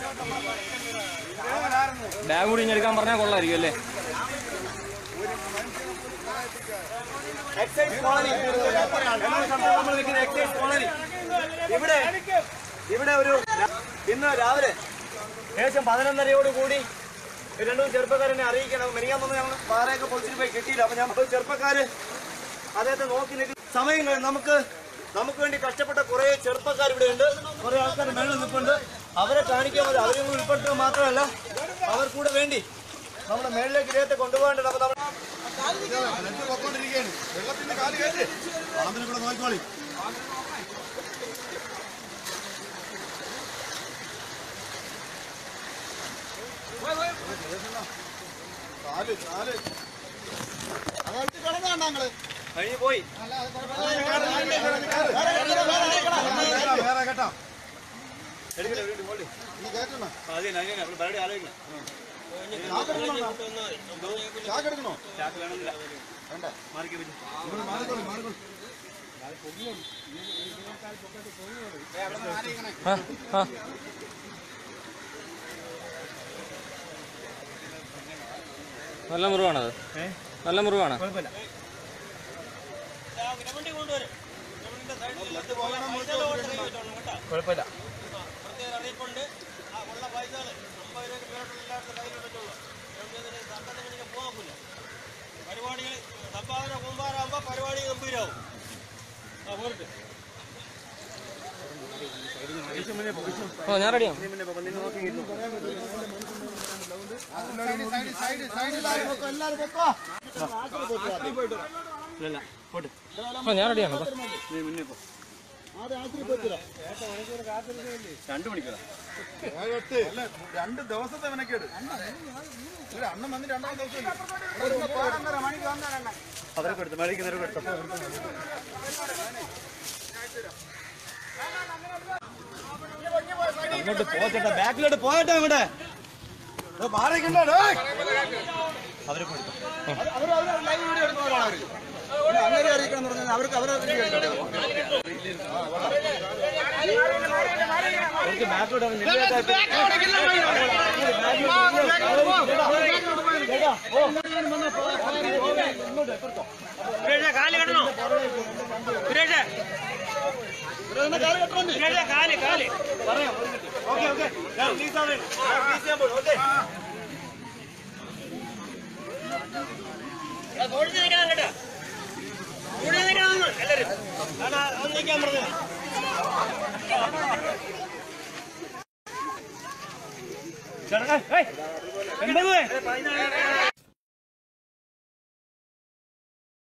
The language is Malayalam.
ബാഗ് കൂടി ഇഞ്ഞെടുക്കാൻ പറഞ്ഞാൽ കൊള്ളായിരിക്കും അല്ലേ എക്സൈസ് കോളനി എന്നാണ് സംഭവം നമ്മൾ നിൽക്കുന്ന എക്സൈസ് കോളനി ഇവിടെ ഇവിടെ ഒരു ഇന്ന് രാവിലെ ഏകദേശം പതിനൊന്നരയോട് കൂടി രണ്ടു ചെറുപ്പക്കാരനെ അറിയിക്കണം മെനിയാന്നൊന്നും ഞങ്ങൾ പാറയൊക്കെ പൊളിച്ചിട്ട് പോയി കിട്ടിയില്ല അപ്പൊ ഞാൻ ചെറുപ്പക്കാര് അദ്ദേഹത്തെ നോക്കി നിൽക്കും സമയം കഴിഞ്ഞ് നമുക്ക് നമുക്ക് വേണ്ടി കഷ്ടപ്പെട്ട കുറെ ചെറുപ്പക്കാർ ഇവിടെ ഉണ്ട് കുറെ ആൾക്കാർ മേളിൽ നിൽപ്പുണ്ട് അവരെ കാണിക്കാൻ മതി അവരെ ഉൾപ്പെടുത്തുക മാത്രമല്ല അവർ കൂടെ വേണ്ടി നമ്മുടെ മേളിലേക്ക് ഇദ്ദേഹത്തെ കൊണ്ടുപോകേണ്ടത് അപ്പൊ നമ്മൾ വെള്ളത്തിന്റെ കാല് കയറ്റി പാമ്പിനെ കൂടെ നോക്കിക്കോളി കാല് കാല് അകത്ത് കിടന്നാ ഞങ്ങള് കഴിഞ്ഞു പോയി വേറെ കേട്ടോ എടുക്കട്ടെ, എടുക്കട്ടെ, മോളി. നീ കേട്ടണോ ആ, അത് തന്നെ, അത് തന്നെ. അപ്പോൾ പരിപാടി ആലോചിക്കണം. ചാക്കെടുക്കണോ ചാക്ക് വേണമെന്നില്ല. വേണ്ട മാറിക്ക് പറ്റും. നിങ്ങൾ മാറിക്കോളി മാറിക്കോളി ആ ആ നല്ല മുറിവാണത് നല്ല മുറിവാണ് കുഴപ്പമില്ല. കുഴപ്പമില്ല. പരിപാടികൾ സംഭാവന കൂമ്പാറാകുമ്പോ പരിപാടി ഗംഭീരാവും ആ പോരട്ടെ ഓ ഞാൻ റെഡിയാണ് പിന്നെ ഇപ്പൊ നിന്നെ നോക്കി ഇരുന്നു. സൈഡ് സൈഡ് സൈഡ് എല്ലാവരും പൊക്കോ എല്ലാവരും പൊക്കോ ഇല്ലല്ല, പോട്ടെ. ഓ ഞാൻ റെഡിയാണ് വാ. നീ മുന്നേ പോ. ആദ്യം ആശുപത്രി പോയിട്ടില്ല രണ്ട് മണിക്കൂറാ ഏഴെട്ട് അല്ല രണ്ട് ദിവസത്തെ മെനക്കേട് ഇല്ല അണ്ണൻ വന്ന് രണ്ടാം ദിവസം അവരൊക്കെ എടുത്തു മേളിക്കുന്നവരൊക്കെ എടുത്തു അങ്ങോട്ട് പോച്ചേട്ടാ ബാക്കിലോട്ട് പോയട്ടെ അങ്ങോട്ട് മാറിക്കണ്ടോ അവരൊക്കെ എടുത്തു അവർ അവർ ലൈവ് വീഡിയോ എടുക്കുന്നവരാണ് അവര് പിന്നെ അങ്ങനെ അറിയിക്കണം എന്ന് പറഞ്ഞാൽ അവർക്ക് അവരെ വീഡിയോ എടുക്കണം എനിക്ക് ബാക്കിലോട്ട് അവൻ നിന്നിട്ട് സുരേഷേ കാല് കെട്ടണോ സുരേഷേ സുരേഷേ കാല് കാല് പറയാം ഓക്കെ ഓക്കെ പ്ലീസ് ആവേണ്ട പ്ലീസ് ചെയ്യാൻ പോകും ഓക്കെ ഒഴിഞ്ഞു നിൽക്കണം കേട്ടോ ഒഴിഞ്ഞു നിൽക്കണം എല്ലാരും അതാ ഒന്ന് നിൽക്കാൻ പറഞ്ഞത് ചേട്ടാ ഏയ് എൺപത്